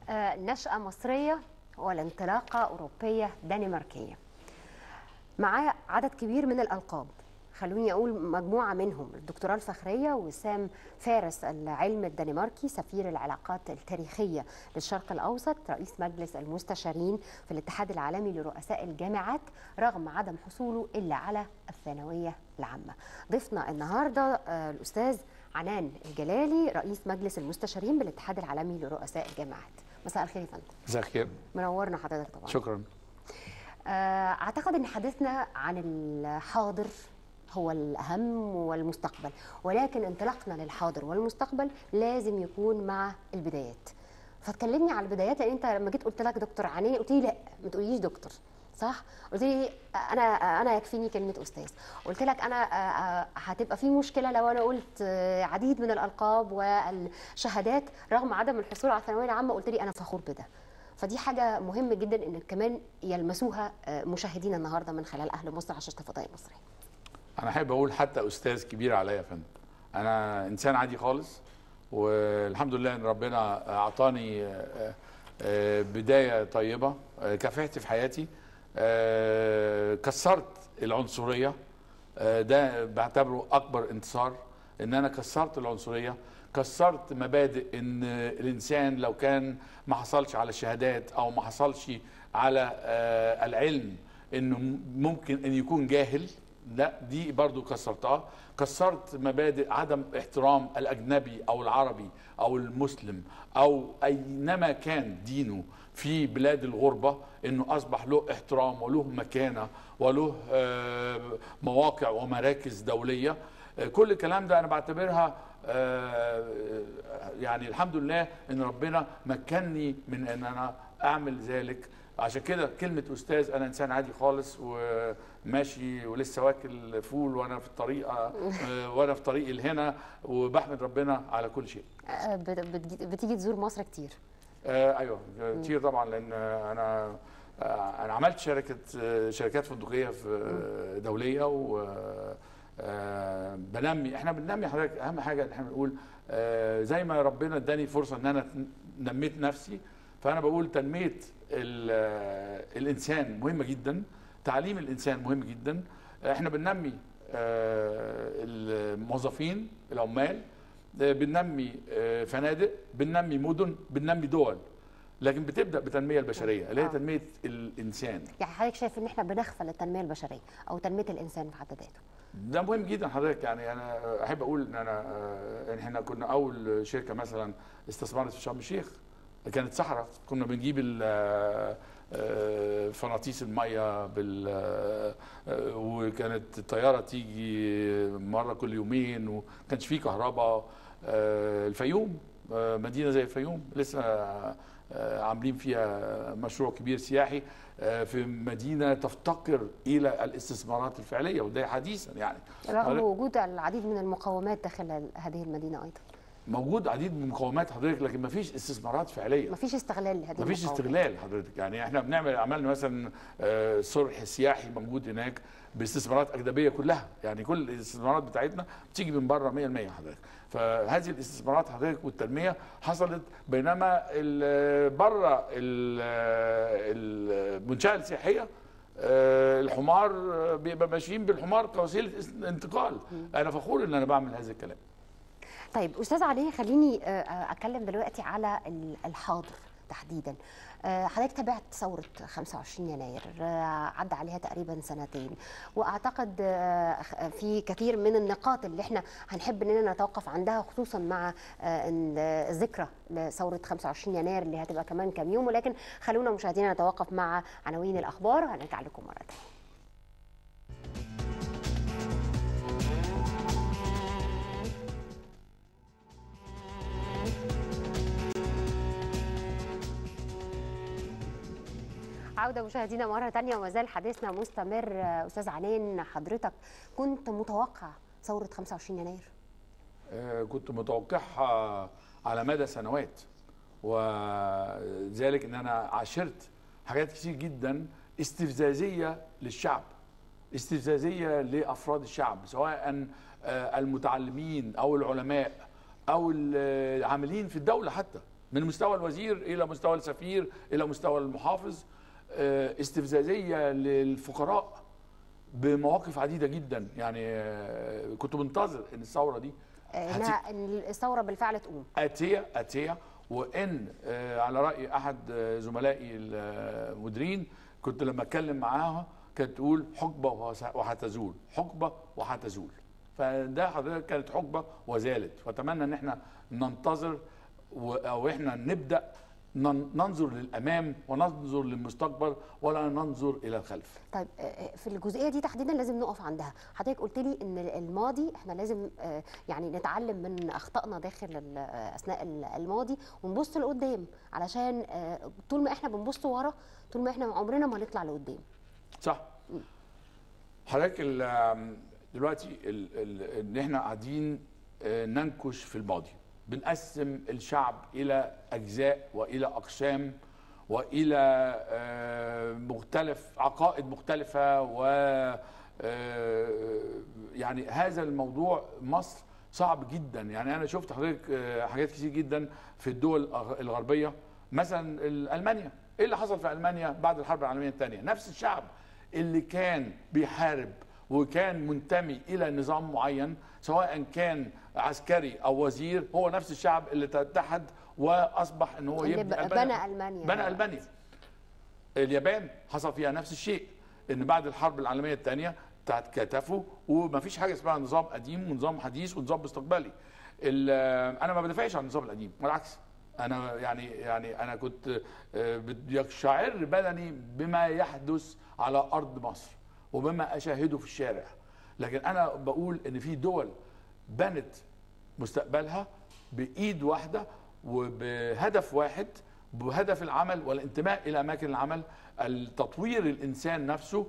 آه، نشأة مصرية والانطلاقة أوروبية دنماركية معاه عدد كبير من الألقاب خلوني أقول مجموعة منهم الدكتوراه الفخرية وسام فارس العلم الدنماركي سفير العلاقات التاريخية للشرق الأوسط رئيس مجلس المستشارين في الاتحاد العالمي لرؤساء الجامعات رغم عدم حصوله إلا على الثانوية العامة ضيفنا النهاردة آه، الأستاذ عنان الجلالي رئيس مجلس المستشارين بالاتحاد العالمي لرؤساء الجامعات مساء الخير يا فندم مساء الخير منورنا حضرتك طبعا شكرا آه، اعتقد ان حديثنا عن الحاضر هو الاهم والمستقبل ولكن انطلاقنا للحاضر والمستقبل لازم يكون مع البدايات فتكلمني على البدايات لان انت لما جيت قلت لك دكتور عناني قلت لي لا ما تقوليش دكتور صح قلت لي انا انا يكفيني كلمه استاذ قلت لك انا آه، آه، هتبقى في مشكله لو انا قلت آه، عديد من الالقاب والشهادات رغم عدم الحصول على الثانويه العامه قلت لي انا فخور بده فدي حاجه مهم جدا ان كمان يلمسوها آه، مشاهدينا النهارده من خلال اهل مصر على شاشه الفضاء المصريه انا احب اقول حتى استاذ كبير عليا يا فندم انا انسان عادي خالص والحمد لله ان ربنا اعطاني آه، آه، بدايه طيبه آه، كافحت في حياتي آه، كسرت العنصريه آه، ده بعتبره اكبر انتصار ان انا كسرت العنصريه كسرت مبادئ ان الانسان لو كان ما حصلش على الشهادات او ما حصلش على آه، العلم انه ممكن ان يكون جاهل لا دي برضو كسرتها كسرت مبادئ عدم احترام الاجنبي او العربي او المسلم او اينما كان دينه في بلاد الغربه انه اصبح له احترام وله مكانه وله آه، مواقع ومراكز دوليه آه، كل الكلام ده انا بعتبرها آه، يعني الحمد لله ان ربنا مكنني من ان انا اعمل ذلك عشان كده كلمة أستاذ أنا إنسان عادي خالص وماشي ولسه واكل فول وأنا في الطريق آه، وأنا في طريقي لهنا وبحمد ربنا على كل شيء. آه، بت- بتجي- بتيجي تزور مصر كتير آه ايوه كتير طبعا لان انا آه انا عملت شركه آه، شركات فندقيه في آه، دوليه و آه، بنمي احنا بننمي حضرتك اهم حاجه ان احنا بنقول آه، زي ما ربنا اداني فرصه ان انا نميت نفسي فانا بقول تنميه ال- آه، الانسان مهمه جدا تعليم الانسان مهم جدا احنا بننمي آه، الموظفين العمال آه، بننمي آه، فنادق بننمي مدن بننمي دول لكن بتبدا بالتنميه البشريه اللي هي آه. تنميه الانسان يعني حضرتك شايف ان احنا بنغفل التنميه البشريه او تنميه الانسان في حد ذاته ده مهم جدا حضرتك يعني انا احب اقول ان انا آه، ان احنا كنا اول شركه مثلا استثمرت في شرم الشيخ كانت صحراء كنا بنجيب ال- آه، آه، فناطيس الميه بال آه، آه، وكانت الطياره تيجي مره كل يومين وما كانش فيه كهرباء آه، الفيوم آه، مدينه زي الفيوم لسه آه، عاملين فيها مشروع كبير سياحي آه، في مدينه تفتقر الى الاستثمارات الفعليه وده حديثا يعني رغم حضرتك- وجود العديد من المقومات داخل ال- هذه المدينه ايضا موجود عديد من مقومات حضرتك لكن ما فيش استثمارات فعليه مفيش استغلال لهذه ما فيش المقاومات. استغلال حضرتك يعني احنا بنعمل عملنا مثلا آه، صرح سياحي موجود هناك باستثمارات اجنبيه كلها يعني كل الاستثمارات بتاعتنا بتيجي من بره 100% حضرتك فهذه الاستثمارات حضرتك والتنميه حصلت بينما ال- بره ال- المنشاه السياحيه آه، الحمار آه، بيبقى ماشيين بالحمار كوسيله انتقال انا فخور ان انا بعمل هذا الكلام طيب استاذ علي خليني آه، آه، اتكلم دلوقتي على ال- الحاضر تحديدا آه، حضرتك تابعت ثورة 25 يناير آه، عدى عليها تقريبا سنتين وأعتقد آه، خ- في كثير من النقاط اللي احنا هنحب اننا نتوقف عندها خصوصا مع آه، إن- آه، الذكرى لثورة 25 يناير اللي هتبقى كمان كام يوم ولكن خلونا مشاهدينا نتوقف مع عناوين الأخبار وهنرجع لكم مرة تانية عودة مشاهدينا مرة تانية وما زال حديثنا مستمر آه، أستاذ عنان حضرتك كنت متوقع ثورة 25 يناير آه، كنت متوقعها على مدى سنوات وذلك ان انا عاشرت حاجات كتير جدا استفزازيه للشعب استفزازيه لافراد الشعب سواء آه، المتعلمين او العلماء او العاملين في الدوله حتى من مستوى الوزير الى مستوى السفير الى مستوى المحافظ آه، استفزازيه للفقراء بمواقف عديده جدا يعني آه، كنت منتظر ان الثوره دي آه، هتي- انها ان الثوره بالفعل تقوم اتيه اتيه وان آه، على راي احد آه، زملائي المديرين كنت لما اتكلم معاها كانت تقول حقبه وهس- وهتزول حقبه وهتزول فده حضرتك كانت حقبه وزالت واتمنى ان احنا ننتظر و- او احنا نبدا نن- ننظر للامام وننظر للمستقبل ولا ننظر الى الخلف طيب آه، في الجزئيه دي تحديدا لازم نقف عندها حضرتك قلت لي ان الماضي احنا لازم آه، يعني نتعلم من اخطائنا داخل ال- آه، اثناء ال- الماضي ونبص لقدام علشان آه، طول ما احنا بنبص ورا طول ما احنا عمرنا ما هنطلع لقدام صح حضرتك ال- دلوقتي ال- ال- ان احنا قاعدين آه، ننكش في الماضي بنقسم الشعب الى اجزاء والى اقسام والى آه، مختلف عقائد مختلفه و آه، يعني هذا الموضوع مصر صعب جدا يعني انا شفت حضرتك آه، حاجات كتير جدا في الدول الغ- الغربيه مثلا ال- المانيا ايه اللي حصل في المانيا بعد الحرب العالميه الثانيه نفس الشعب اللي كان بيحارب وكان منتمي الى نظام معين سواء كان عسكري او وزير هو نفس الشعب اللي اتحد واصبح ان هو اللي يبني ب- بنى ألمانيا. بنى المانيا اليابان حصل فيها نفس الشيء ان بعد الحرب العالميه الثانيه اتكاتفوا ومفيش حاجه اسمها نظام قديم ونظام حديث ونظام مستقبلي ال- انا ما بدافعش عن النظام القديم بالعكس انا يعني يعني انا كنت آه، بيقشعر بدني بما يحدث على ارض مصر وبما اشاهده في الشارع لكن انا بقول ان في دول بنت مستقبلها بايد واحده وبهدف واحد بهدف العمل والانتماء الى اماكن العمل التطوير الانسان نفسه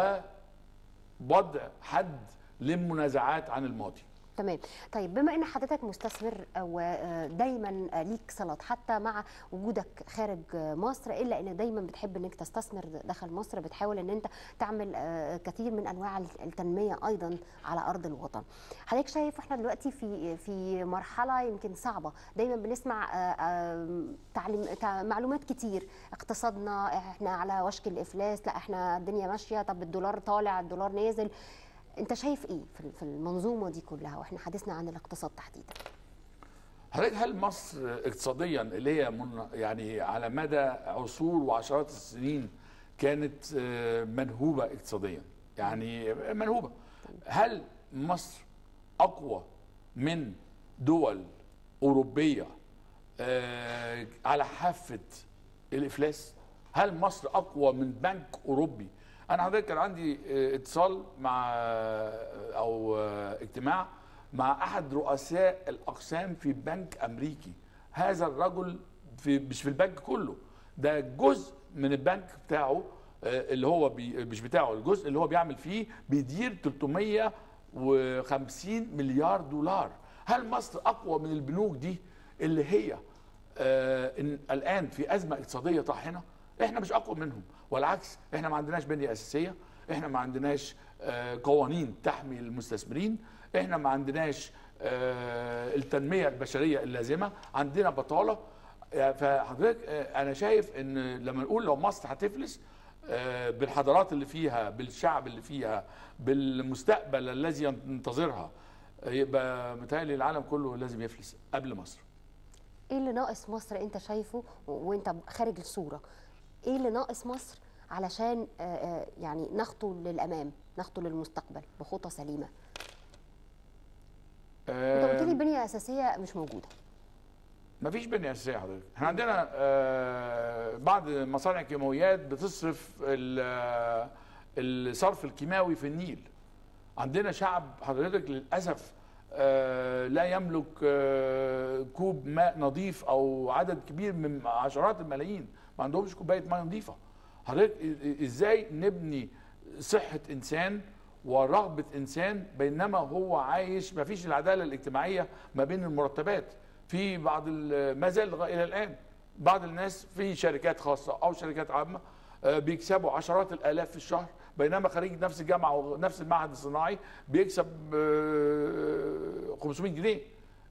ووضع حد للمنازعات عن الماضي تمام طيب بما ان حضرتك مستثمر ودايما ليك صلات حتى مع وجودك خارج مصر الا ان دايما بتحب انك تستثمر داخل مصر بتحاول ان انت تعمل آه، كثير من انواع التنميه ايضا على ارض الوطن حضرتك شايف احنا دلوقتي في في مرحله يمكن صعبه دايما بنسمع آه، آه، تعليم تع- معلومات كتير اقتصادنا احنا على وشك الافلاس لا احنا الدنيا ماشيه طب الدولار طالع الدولار نازل انت شايف ايه في في المنظومه دي كلها واحنا حديثنا عن الاقتصاد تحديدا حضرتك هل مصر اقتصاديا اللي هي من يعني على مدى عصور وعشرات السنين كانت آه، منهوبه اقتصاديا يعني منهوبه هل مصر اقوى من دول اوروبيه آه، على حافه الافلاس هل مصر اقوى من بنك اوروبي انا حضرتك كان عندي آه، اتصال مع آه، او آه، اجتماع مع احد رؤساء الاقسام في بنك امريكي هذا الرجل في مش في البنك كله ده جزء من البنك بتاعه آه، اللي هو بي مش بتاعه الجزء اللي هو بيعمل فيه بيدير 350 مليار دولار هل مصر اقوى من البنوك دي اللي هي آه، إن الان في ازمه اقتصاديه طاحنه احنا مش اقوى منهم والعكس احنا ما عندناش بنيه اساسيه احنا ما عندناش آه، قوانين تحمي المستثمرين احنا ما عندناش آه، التنميه البشريه اللازمه عندنا بطاله آه، فحضرتك آه، انا شايف ان لما نقول لو مصر هتفلس آه، بالحضارات اللي فيها بالشعب اللي فيها بالمستقبل الذي ينتظرها آه، يبقى متهيألي العالم كله لازم يفلس قبل مصر ايه اللي ناقص مصر انت شايفه و- وانت خارج الصوره ايه اللي ناقص مصر علشان آه، آه، يعني نخطو للامام نخطو للمستقبل بخطى سليمه انت قلت لي بنيه اساسيه مش موجوده ما فيش بنيه اساسيه حضرتك احنا عندنا آه، بعض مصانع كيماويات بتصرف ال- آه، الصرف الكيماوي في النيل عندنا شعب حضرتك للاسف آه، لا يملك آه، كوب ماء نظيف او عدد كبير من عشرات الملايين ما عندهمش كوبايه ماء نظيفه حضرتك إ- ازاي نبني صحه انسان ورغبه انسان بينما هو عايش ما فيش العداله الاجتماعيه ما بين المرتبات في بعض ال- ما زال لغاية الى الان بعض الناس في شركات خاصه او شركات عامه آه، بيكسبوا عشرات الالاف في الشهر بينما خريج نفس الجامعه ونفس المعهد الصناعي بيكسب آه، 500 جنيه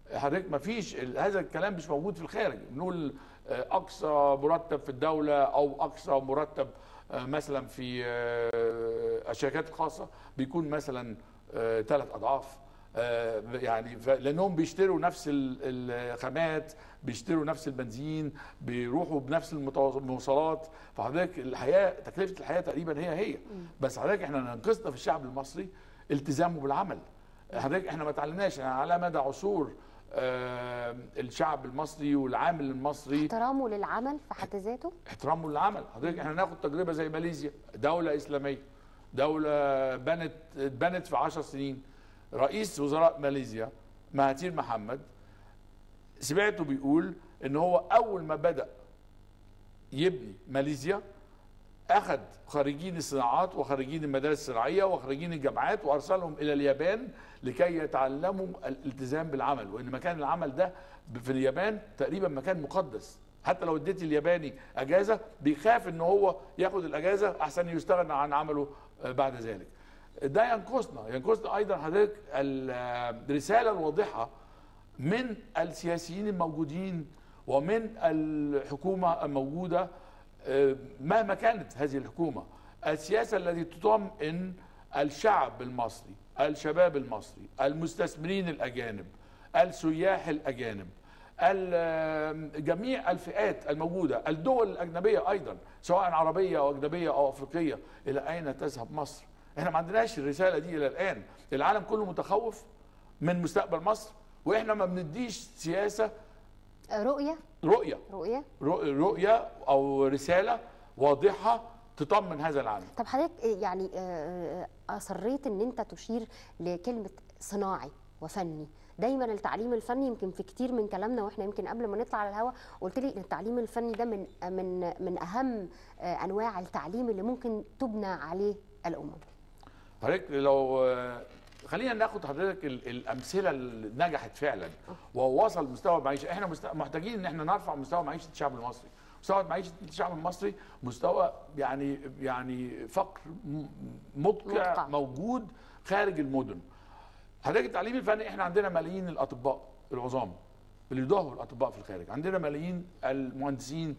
حضرتك ما فيش ال- هذا الكلام مش موجود في الخارج بنقول آه، اقصى مرتب في الدوله او اقصى مرتب آه، مثلا في آه، الشركات الخاصه بيكون مثلا ثلاث اضعاف آه، يعني ف- لانهم بيشتروا نفس ال- الخامات بيشتروا نفس البنزين بيروحوا بنفس المتواص- المواصلات فحضرتك الحياه تكلفه الحياه تقريبا هي هي بس حضرتك احنا ننقصنا في الشعب المصري التزامه بالعمل حضرتك احنا ما اتعلمناش يعني على مدى عصور آه، الشعب المصري والعامل المصري احترامه للعمل في حد ذاته احترامه للعمل حضرتك احنا ناخد تجربه زي ماليزيا دوله اسلاميه دوله بنت اتبنت في 10 سنين رئيس وزراء ماليزيا مهاتير محمد سمعته بيقول ان هو اول ما بدا يبني ماليزيا اخذ خريجين الصناعات وخريجين المدارس الزراعيه وخريجين الجامعات وارسلهم الى اليابان لكي يتعلموا الالتزام بالعمل وان مكان العمل ده في اليابان تقريبا مكان مقدس حتى لو اديت الياباني اجازه بيخاف ان هو ياخد الاجازه احسن يستغنى عن عمله آه، بعد ذلك ده ينقصنا ينقصنا ايضا حضرتك الرساله الواضحه من السياسيين الموجودين ومن الحكومه الموجوده آه، مهما كانت هذه الحكومه السياسه التي تطمئن الشعب المصري الشباب المصري المستثمرين الاجانب السياح الاجانب ال- جميع الفئات الموجوده الدول الاجنبيه ايضا سواء عربيه او اجنبيه او افريقيه الى اين تذهب مصر احنا ما عندناش الرساله دي الى الان العالم كله متخوف من مستقبل مصر واحنا ما بنديش سياسه رؤيه رؤيه رؤيه رؤ- رؤيه او رساله واضحه تطمن هذا العالم طب حضرتك يعني آه، آه، اصريت ان انت تشير لكلمه صناعي وفني دايما التعليم الفني يمكن في كتير من كلامنا واحنا يمكن قبل ما نطلع على الهواء قلت لي ان التعليم الفني ده من من من اهم آه، انواع التعليم اللي ممكن تبنى عليه الامم حضرتك لو خلينا ناخد حضرتك ال- الامثله اللي نجحت فعلا ووصل مستوى المعيشه احنا مست- محتاجين ان احنا نرفع مستوى معيشه الشعب المصري مستوى معيشه الشعب المصري مستوى يعني يعني فقر م- مدقع مدقع. موجود خارج المدن حضرتك التعليم الفني احنا عندنا ملايين الاطباء العظام اللي يضاهوا الاطباء في الخارج عندنا ملايين المهندسين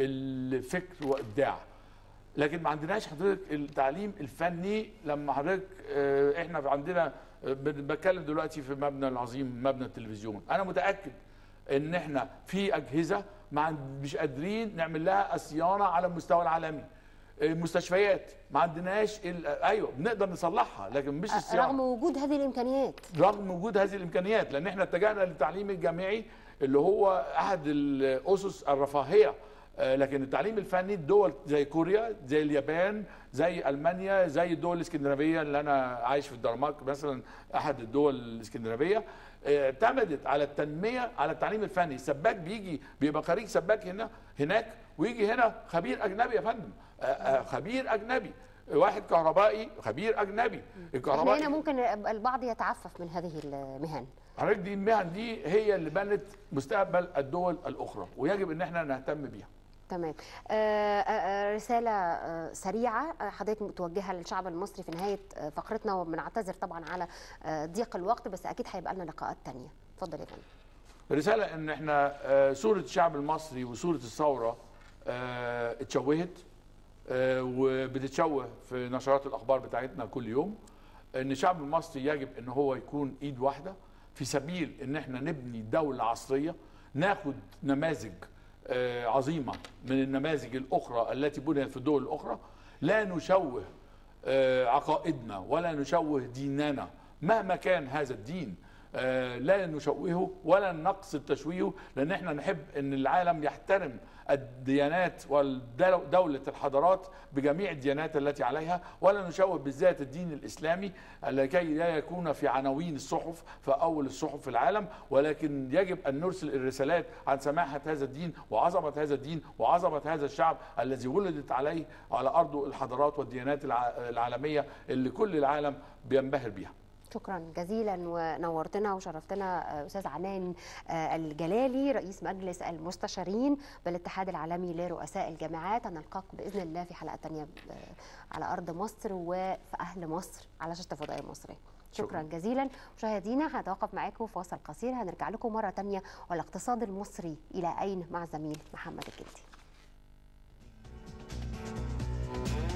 الفكر وابداع لكن ما عندناش حضرتك التعليم الفني لما حضرتك آه، احنا عندنا آه، بن- بتكلم دلوقتي في مبنى العظيم مبنى التلفزيون انا متاكد ان احنا في اجهزه ما عند- مش قادرين نعمل لها الصيانه على المستوى العالمي المستشفيات ما عندناش ال- ايوه بنقدر نصلحها لكن مش الصيانه رغم وجود هذه الامكانيات رغم وجود هذه الامكانيات لان احنا اتجهنا للتعليم الجامعي اللي هو احد الاسس الرفاهيه آه، لكن التعليم الفني الدول زي كوريا زي اليابان زي المانيا زي الدول الاسكندنافيه اللي انا عايش في الدنمارك مثلا احد الدول الاسكندنافيه آه، اعتمدت على التنميه على التعليم الفني السباك بيجي بيبقى خريج سباك هنا هناك ويجي هنا خبير اجنبي يا فندم آه، آه، خبير اجنبي واحد كهربائي خبير اجنبي احنا الكهربائي هنا ممكن البعض يتعفف من هذه المهن حضرتك دي المهن دي هي اللي بنت مستقبل الدول الاخرى ويجب ان احنا نهتم بيها تمام آه، آه، آه، رسالة آه، سريعة آه، حضرتك متوجهة للشعب المصري في نهاية آه، فقرتنا وبنعتذر طبعا على آه، ضيق الوقت بس أكيد هيبقى لنا لقاءات تانية اتفضل يا فندم رساله ان احنا آه، صوره الشعب المصري وصوره الثوره آه، اتشوهت آه، وبتتشوه في نشرات الاخبار بتاعتنا كل يوم ان الشعب المصري يجب ان هو يكون ايد واحده في سبيل ان احنا نبني دوله عصريه ناخد نماذج آه، عظيمه من النماذج الاخرى التي بنيت في الدول الاخرى لا نشوه آه، عقائدنا ولا نشوه ديننا مهما كان هذا الدين آه، لا نشوهه ولا نقصد تشويهه لان احنا نحب ان العالم يحترم الديانات ودولة الحضارات بجميع الديانات التي عليها ولا نشوه بالذات الدين الإسلامي لكي لا يكون في عناوين الصحف في أول الصحف في العالم ولكن يجب أن نرسل الرسالات عن سماحة هذا الدين وعظمة هذا الدين وعظمة هذا الشعب الذي ولدت عليه على أرضه الحضارات والديانات الع- العالمية اللي كل العالم بينبهر بيها شكرا جزيلا ونورتنا وشرفتنا آه، استاذ عنان آه، الجلالي رئيس مجلس المستشارين بالاتحاد العالمي لرؤساء الجامعات هنلقاك باذن الله في حلقه تانية آه، على ارض مصر وفي اهل مصر على شاشه الفضائيه المصريه شكرا, شكراً. جزيلا مشاهدينا هتوقف معاكم فاصل قصير هنرجع لكم مره تانية والاقتصاد المصري الى اين مع زميل محمد الجندي